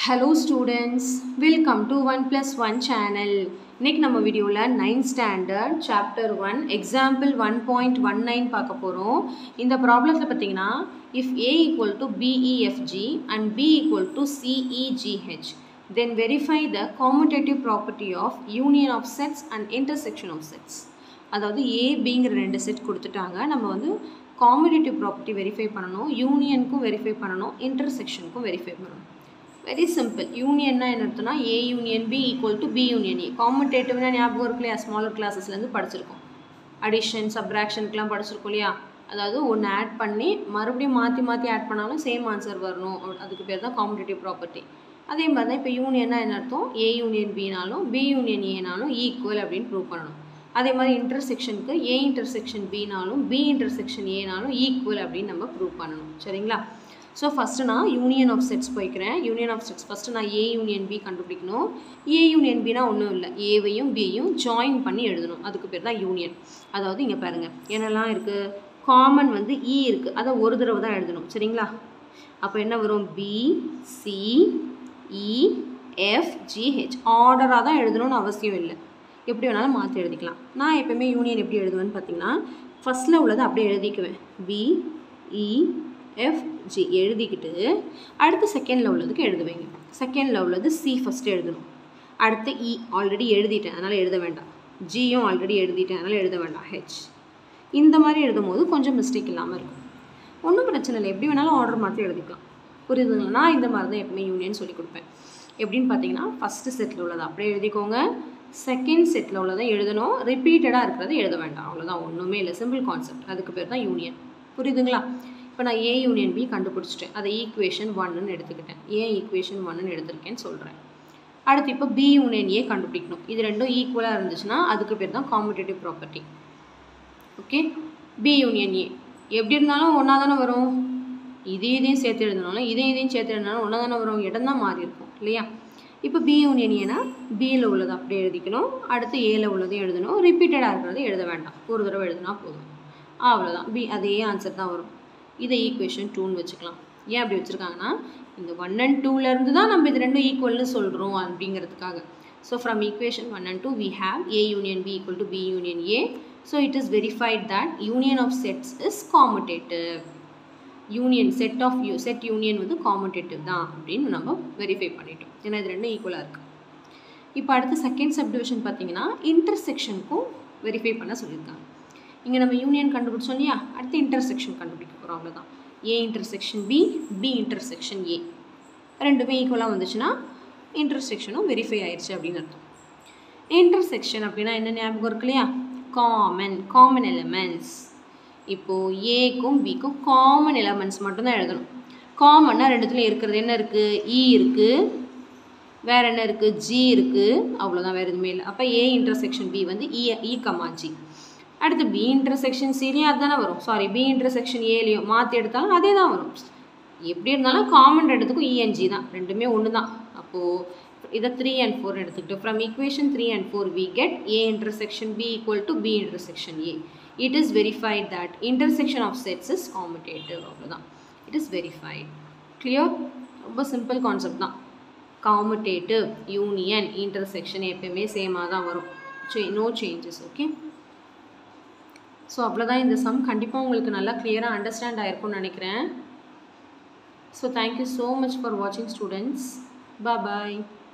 hello students welcome to one plus one channel இன்னைக்கு நம்ம வீடியோவில் ninth standard chapter one example one point one nine பார்க்க போகிறோம் இந்த ப்ராப்ளத்தில் பார்த்தீங்கன்னா if A equal to B E F G and B equal to C E G H then verify the commutative property of union of sets and intersection of sets அதாவது A பிங்கிற ரெண்டு set கொடுத்துட்டாங்க நம்ம வந்து காமுடேட்டிவ் ப்ராப்பர்ட்டி வெரிஃபை பண்ணணும் யூனியனுக்கும் வெரிஃபை பண்ணணும் இன்டர்செக்ஷனுக்கும் வெரிஃபை பண்ணணும் வெரி சிம்பிள் யூனியன்னா என்ன அர்த்தம்னா A union B equal to B union A காம்படேட்டிவ்னா ஞாபகம் இருக்கு இல்லையா ஸ்மாலர் கிளாஸஸ்லேருந்து படிச்சிருக்கோம் அடிஷன் சப்ராக்ஷனுக்குலாம் படிச்சிருக்கோம் இல்லையா அதாவது ஒன்று ஆட் பண்ணி மறுபடியும் மாற்றி மாற்றி ஆட் பண்ணாலும் சேம் ஆன்சர் வரணும் அப்படி- அதுக்கு பேர் தான் காம்படேட்டிவ் ப்ராப்பர்ட்டி அதே மாதிரி தான் இப்போ யூனியன்னா என்ன அர்த்தம் ஏ யூனியன் பினாலும் பி யூனியன் ஏனாலும் ஈக்குவல் அப்படின்னு ப்ரூவ் பண்ணணும் அதே மாதிரி இன்டர்செக்ஷனுக்கு ஏ இன்டர்செக்ஷன் பினாலும் பி இன்டர்செக்ஷன் ஏனாலும் ஈக்குவல் அப்படின்னு நம்ம ப்ரூவ் பண்ணணும் சரிங்களா ஸோ ஃபஸ்ட்டு நான் யூனியன் ஆஃப் செட்ஸ் போய்க்கிறேன் யூனியன் ஆஃப் செட்ஸ் ஃபஸ்ட்டு நான் ஏ யூனியன் பி கண்டுபிடிக்கணும் ஏ யூனியன் பினா ஒன்றும் இல்லை ஏவையும் பியையும் ஜாயின் பண்ணி எழுதணும் அதுக்கு பேர் தான் யூனியன் அதாவது இங்கே பாருங்கள் என்னெல்லாம் இருக்குது காமன் வந்து இ இருக்குது அதை ஒரு தடவை தான் எழுதணும் சரிங்களா அப்போ என்ன வரும் B C E F G H ஆர்டராக தான் எழுதணும்னு அவசியம் இல்லை எப்படி வேணாலும் மாற்றி எழுதிக்கலாம் நான் எப்பயுமே யூனியன் எப்படி எழுதுவேன்னு பார்த்தீங்கன்னா ஃபஸ்ட்டில் உள்ளதை அப்படியே எழுதிக்குவேன் பி இ எஃப் ஜி எழுதிக்கிட்டு அடுத்து செகண்டில் உள்ளதுக்கு எழுதுவேங்க செகண்டில் உள்ளது சி ஃபஸ்ட்டு எழுதணும் அடுத்து இ ஆல்ரெடி எழுதிட்டேன் அதனால் எழுத வேண்டாம் ஜியும் ஆல்ரெடி எழுதிட்டேன் அதனால் எழுத வேண்டாம் ஹெச் இந்த மாதிரி எழுதும் போது கொஞ்சம் மிஸ்டேக் இல்லாமல் இருக்கும் ஒன்றும் பிரச்சனை இல்லை எப்படி வேணாலும் ஆர்டர் மாற்றி எழுதிக்கலாம் புரியுதுங்களா நான் இந்த மாதிரி தான் எப்பவுமே யூனியன் சொல்லி கொடுப்பேன் எப்படின்னு பார்த்தீங்கன்னா ஃபஸ்ட்டு செட்டில் உள்ளதை அப்படியே எழுதிக்கோங்க செகண்ட் செட்டில் உள்ளதை எழுதணும் ரிப்பீட்டடாக இருக்கிறத எழுத வேண்டாம் அவ்வளோதான் ஒன்றுமே இல்லை சிம்பிள் கான்செப்ட் அதுக்கு பேர் தான் யூனியன் புரியுதுங்களா இப்போ நான் ஏ யூனியன் பி கண்டுபிடிச்சிட்டேன் அதை ஈக்குவேஷன் ஒன்னுன்னு எடுத்துக்கிட்டேன் ஏன் ஈக்குவேஷன் ஒன்னுன்னு எடுத்திருக்கேன்னு சொல்கிறேன் அடுத்து இப்போ பி யூனியன் ஏ கண்டுபிடிக்கணும் இது ரெண்டும் ஈக்குவலாக இருந்துச்சுன்னா அதுக்கு பேர் தான் commutative property okay B union A எப்படி இருந்தாலும் ஒன்றா தானே வரும் இது இதையும் சேர்த்து எழுதினாலும் இதையும் இதையும் சேர்த்து எழுதினாலும் ஒன்றா தானே வரும் இடம் தான் மாறி இருக்கும் இல்லையா இப்போ பி யூனியன் ஏனா பியில் உள்ளது அப்படியே எழுதிக்கணும் அடுத்து ஏல உள்ளதையும் எழுதணும் ரிப்பீட்டடாக இருக்கிறது எழுத வேண்டாம் ஒரு தடவை எழுதினா போதும் அவ்வளோதான் பி அதே ஆன்சர் தான் வரும் இதை ஈக்குவேஷன் டூன்னு வச்சுக்கலாம் ஏன் அப்படி வச்சுருக்காங்கன்னா இந்த ஒன் அண்ட் டூலேருந்து தான் நம்ம இது ரெண்டும் ஈக்குவல்னு சொல்கிறோம் அப்படிங்கிறதுக்காக so from equation one and two we have A union B equal to B union A so it is verified that union of sets is commutative union set of U set union வந்து commutative தான் அப்படின்னு நம்ம verify பண்ணிட்டோம் ஏன்னா இது ரெண்டும் ஈக்குவலாக இருக்குது இப்போ அடுத்து செகண்ட் சப்டிவிஷன் பார்த்தீங்கன்னா இன்டர்செக்ஷனுக்கும் வெரிஃபை பண்ண சொல்லியிருக்காங்க இங்கே நம்ம யூனியன் கண்டுபிடிச்சோம் இல்லையா அடுத்து இன்டர்செக்ஷன் கண்டுபிடிக்க போகிறோம் அவ்வளோதான் A intersection B B intersection A ரெண்டுமே ஈக்குவலாக வந்துச்சுன்னா இன்டர்செக்ஷனும் வெரிஃபை ஆயிடுச்சு அப்படின்னு அர்த்தம் இன்டர்செக்ஷன் அப்படின்னா என்ன ஞாபகம் இருக்கு இல்லையா காமன் காமன் எலிமெண்ட்ஸ் இப்போது ஏக்கும் பிக்கும் காமன் எலமெண்ட்ஸ் மட்டும்தான் எழுதணும் காமன்னாக ரெண்டுத்துலையும் இருக்கிறது என்ன இருக்குது இ இருக்குது வேற என்ன இருக்குது ஜி இருக்குது அவ்வளோதான் வேறு எதுவுமே இல்லை அப்போ ஏ இன்டர்செக்ஷன் பி வந்து இ இ கமா ஜி அடுத்து பி இன்டர்செக்ஷன் சிலையும் அதுதானே வரும் சாரி பி இன்டர்செக்ஷன் ஏலையும் மாற்றி எடுத்தாலும் அதே தான் வரும் எப்படி இருந்தாலும் காமன் ரெண்டுத்துக்கும் இஎன்ஜி தான் ரெண்டுமே ஒன்று தான் அப்போது இதை த்ரீ அண்ட் ஃபோர் எடுத்துக்கிட்டு from equation three and four we get A intersection B equal to B intersection A it is verified that intersection of sets is commutative அவ்வளோதான் இட் இஸ் வெரிஃபைட் கிளியர் ரொம்ப simple concept தான் commutative union intersection எப்பயுமே சேமாக தான் வரும் no changes okay so அவ்வளோதான் இந்த some கண்டிப்பாக உங்களுக்கு நல்லா கிளியராக அண்டர்ஸ்டாண்ட் ஆயிருக்கும்னு நினைக்கிறேன் so thank you so much for வாட்சிங் ஸ்டூடெண்ட்ஸ் பாய்